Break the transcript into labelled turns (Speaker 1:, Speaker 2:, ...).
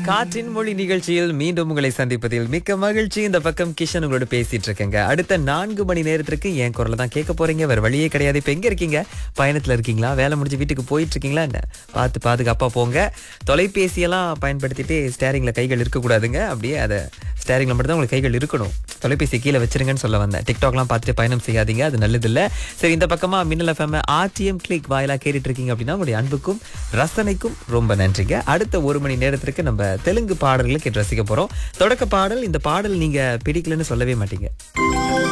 Speaker 1: காற்றின் மொழி நிகழ்ச்சியில் மீண்டும் உங்களை சந்திப்பதில் மிக்க மகிழ்ச்சி இந்த பக்கம் கிஷன் உங்களோட பேசிட்டு இருக்கேங்க அடுத்த நான்கு மணி நேரத்திற்கு என் குரலை தான் கேட்க போறீங்க வேற வழியே கிடையாது இப்ப எங்க இருக்கீங்க பயணத்துல இருக்கீங்களா வேலை முடிஞ்சு வீட்டுக்கு போயிட்டு இருக்கீங்களா என்ன பார்த்து பாதுகாப்பா போங்க தொலைபேசியெல்லாம் பயன்படுத்திட்டு ஸ்டேரிங்ல கைகள் இருக்கக்கூடாதுங்க அப்படியே அதை ஸ்டேரிங்ல மட்டும் தான் உங்களுக்கு கைகள் இருக்கணும் தொலைபேசி கீழே வச்சிருங்கன்னு சொல்ல வந்தேன் டிக்டாக்லாம் பார்த்துட்டு பயணம் செய்யாதீங்க அது நல்லது இல்ல சரி இந்த பக்கமா மின்னல் எஃப்எம் ஆர்டிஎம் கிளிக் வாயிலா கேட்டுட்டு இருக்கீங்க அப்படின்னா உங்களுடைய அன்புக்கும் ரசனைக்கும் ரொம்ப நன்றிங்க அடுத்த ஒரு மணி நேரத்திற்கு நம்ம தெலுங்கு பாடல்களை கேட்டு ரசிக்க போறோம் தொடக்க பாடல் இந்த பாடல் நீங்க பிடிக்கலன்னு சொல்லவே மாட்டீங்க